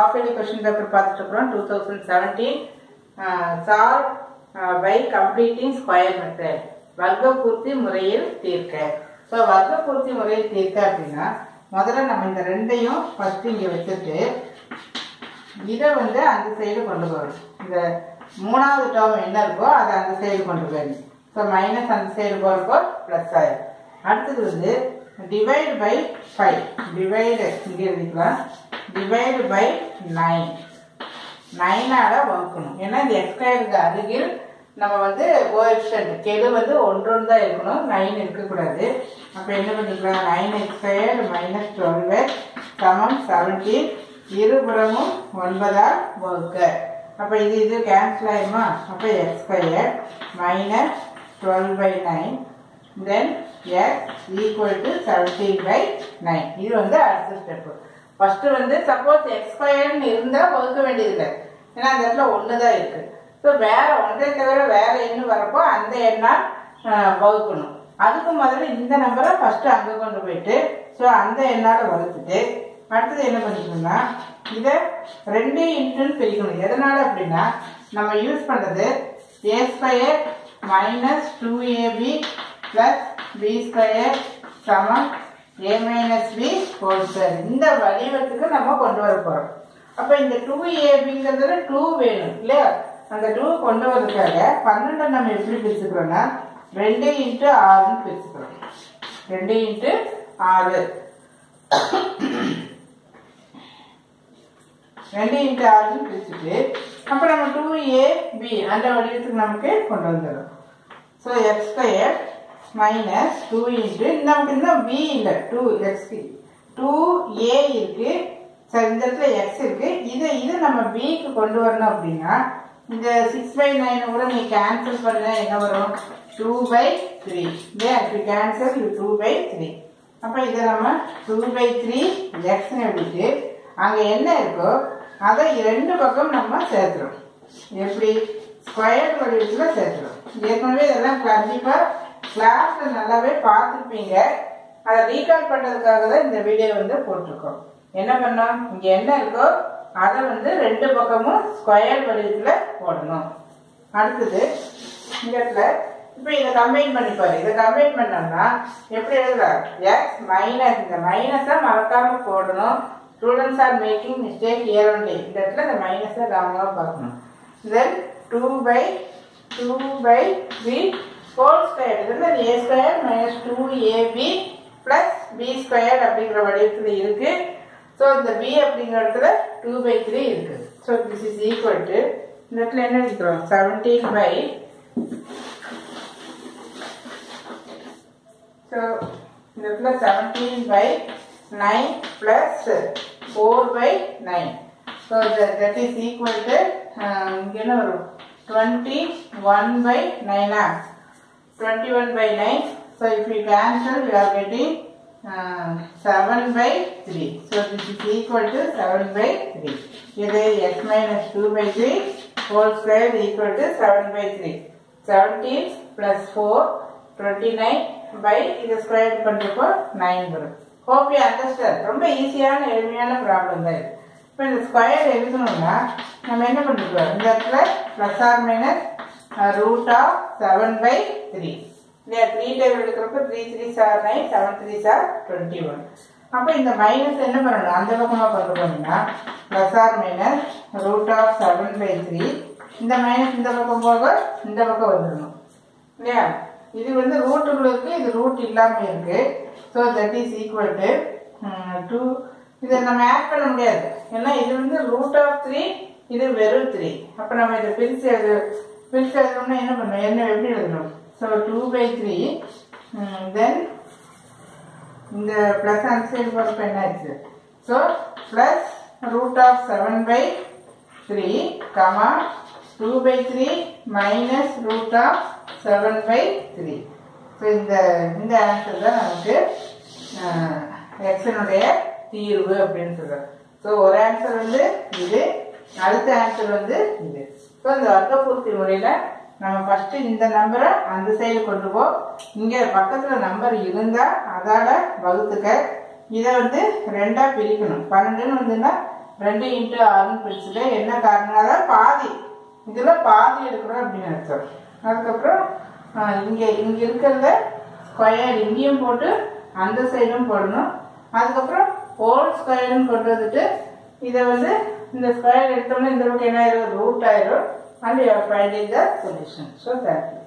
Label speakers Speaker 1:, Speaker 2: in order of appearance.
Speaker 1: half yearly question paper பார்த்துட்டு இருக்கிறோம் two thousand seventeen solve by completing square method வர்க்க பூர்த்தி முறையில் தீர்க்க ஸோ வர்க்க பூர்த்தி முறையில் தீர்க்க அப்படின்னா முதல்ல நம்ம இந்த ரெண்டையும் ஃபர்ஸ்ட் இங்கே வச்சுட்டு இதை வந்து அந்த சைடு கொண்டு போகணும் இந்த மூணாவது டேர்ம் என்ன இருக்கோ அதை அந்த சைடு கொண்டு போயிடணும் ஸோ மைனஸ் அந்த சைடு போகிறப்போ ப்ளஸ் ஆயிடும் அடுத்தது வந்து டிவைடு பை ஃபைவ் டிவைடு இங்கே எழுதிக்கலாம் டிவைடு பை நைன் நைனால வகுக்கணும் ஏன்னா இந்த எக்ஸ்கொயருக்கு அருகில் நம்ம வந்து கோஎஃபிஷியன்ட் கெடு வந்து ஒன்றொன்று தான் இருக்கணும் நைன் இருக்கக்கூடாது அப்போ என்ன பண்ணிக்கலாம் நைன் எக்ஸ்கொயர் மைனஸ் டுவெல் சமம் செவன்டீன் இருபுறமும் ஒன்பதால் வகுக்க அப்போ இது இது கேன்சல் ஆயிருமா அப்போ x square minus twelve by nine then x equal to seventeen by nine இது வந்து அடுத்த ஸ்டெப்பு ஃபஸ்ட்டு வந்து சப்போஸ் எக்ஸ் ஸ்கொயர்னு இருந்தால் வகுக்க வேண்டியதில்லை ஏன்னா அந்த இடத்துல ஒன்று தான் இருக்குது ஸோ வேற ஒன்றை தவிர வேற எண்ணு வரப்போ அந்த எண்ணால் ஆஹ், வகுக்கணும் அதுக்கு முதல்ல இந்த நம்பரை ஃபர்ஸ்ட் அங்கே கொண்டு போயிட்டு ஸோ அந்த எண்ணால் வகுத்துட்டு அடுத்தது என்ன பண்ணிக்கணும்னா இதை ரெண்டு இன்ட்டுன்னு பிரிக்கணும் எதனால அப்படின்னா நம்ம யூஸ் பண்ணுறது a square minus two ab plus b square சமம் a minus b whole square இந்த வடிவத்துக்கு நம்ம கொண்டு வர போகிறோம் அப்போ இந்த டூ ஏபிங்கிறதுல டூ வேணும் இல்லையா அந்த டூ கொண்டு வரதுக்காக பன்னெண்டை நம்ம எப்படி பிரிச்சுக்கிறோம்னா ரெண்டு இன்ட்டு ஆறுன்னு பிரிச்சுக்கிறோம் ரெண்டு இன்ட்டு ஆறு ரெண்டு இன்ட்டு ஆறுன்னு பிரிச்சுட்டு அப்புறம் நம்ம டூ ஏ பி அந்த வடிவத்துக்கு நமக்கு கொண்டு வந்துடும் so x square minus two into நமக்கு இன்னும் பி இல்லை டூ எக்ஸ் டூ ஏ இருக்கு சரி இந்த இடத்துல எக்ஸ் இருக்கு இதை இது நம்ம பிக்கு கொண்டு வரணும் அப்படின்னா இந்த சிக்ஸ் பை நைன் கூட நீ கேன்சல் பண்ண என்ன வரும் டூ பை த்ரீ இல்லையா இப்போ கேன்சல் இது டூ பை த்ரீ அப்போ இதை நம்ம டூ பை த்ரீ எக்ஸ்னு எழுதிட்டு அங்கே என்ன இருக்கோ அதை ரெண்டு பக்கம் நம்ம சேர்த்துறோம் எப்படி ஸ்கொயர் வடிவத்தில் சேர்த்துறோம் ஏற்கனவே இதெல்லாம் கண்டிப்பாக கிளாஸில் நல்லாவே பார்த்துருப்பீங்க அதை ரீகால் பண்ணுறதுக்காக தான் இந்த வீடியோ வந்து போட்டிருக்கோம் என்ன பண்ணோம் இங்கே என்ன இருக்கோ அதை வந்து ரெண்டு பக்கமும் ஸ்கொயர் வடிவத்தில் போடணும் அடுத்தது இந்த இடத்துல இப்போ இதை கம்பைன் பண்ணி பாரு இதை கம்பைன் பண்ணோம்னா எப்படி எழுதலாம் எக்ஸ் மைனஸ் இந்த மைனஸை மறக்காம போடணும் students are making mistake here only இந்த இடத்துல இந்த மைனஸை கவனமாக பார்க்கணும் then two by two by b whole square இது வந்து a square minus two ab plus b square அப்படிங்கிற வடிவத்தில் இருக்கு ஸோ இந்த பி அப்படிங்கிற இடத்துல டூ பை த்ரீ இருக்கு so this is equal to இந்த இடத்துல என்ன எடுக்கிறோம் செவன்டீன் பை ஸோ இந்த இடத்துல seventeen by nine plus four by nine so that is equal to இங்கே என்ன வரும் டுவெண்ட்டி ஒன் பை நைனா twenty one by nine so if you cancel you are getting seven by three so this is equal to seven by three இது x minus two by three whole square equal to seven by three seventeen plus four twenty nine by இது square பண்ணுறப்போ nine வரும் hope you understand ரொம்ப ஈஸியான எளிமையான problem தான் இது இப்போ இந்த ஸ்கொயர் எழுதணும்னா நம்ம என்ன பண்ணிருக்கோம் இந்த இடத்துல plus or minus root of seven by three இல்லையா த்ரீ டைம் எடுக்கிறப்ப three three sir nine seven three sir twenty one அப்போ இந்த மைனஸ் என்ன பண்ணணும் அந்த பக்கமாக கொண்டு போனீங்கன்னா plus or minus root of seven by three இந்த மைனஸ் இந்த பக்கம் போக இந்த பக்கம் வந்துடணும் இல்லையா இது வந்து ரூட்டுக்குள்ள இருக்கு இது ரூட் இல்லாம இருக்கு so that is equal to two இதை நம்ம ஆட் பண்ண முடியாது ஏன்னா இது வந்து ரூட் ஆஃப் த்ரீ இது வெறும் த்ரீ அப்போ நம்ம இதை பிரித்து எழுது பிரித்து எழுதணும்னா என்ன பண்ணணும் என்ன எப்படி எழுதணும் so two by three then இந்த ப்ளஸ் அந்த சைடு போகிறப்ப என்ன ஆச்சு so plus root of seven by three comma two by three minus root of seven by three so இந்த இந்த ஆன்சர் தான் நமக்கு எக்ஸனுடைய தீர்வு அப்படின்னு சொல்கிறோம் ஸோ ஒரு ஆன்சர் வந்து இது அடுத்த ஆன்சர் வந்து இது ஸோ இந்த வர்க்க பூர்த்தி முறையில் நம்ம ஃபஸ்ட்டு இந்த நம்பரை அந்த சைடு கொண்டு போ இங்கே பக்கத்தில் நம்பர் இருந்தால் அதோட வகுத்துக்க இதை வந்து ரெண்டாக பிரிக்கணும் பன்னெண்டுன்னு வந்துன்னா ரெண்டு இன்ட்டு ஆறுன்னு பிரிச்சுட்டு என்ன காரணம் அதாவது பாதி இதில் பாதி எடுக்கிறோம் அப்படின்னு அர்த்தம் அதுக்கப்புறம் இங்கே இங்கே இருக்கிறத ஸ்கொயர் இங்கேயும் போட்டு அந்த சைடும் போடணும் அதுக்கப்புறம் ஹோல் ஸ்கொயர்னு கொண்டு வந்துட்டு இதை வந்து இந்த ஸ்கொயர் எடுத்தோம்னா இந்த பக்கம் என்ன ஆயிரும் ரூட் ஆயிரும் and you are finding the solution so thank you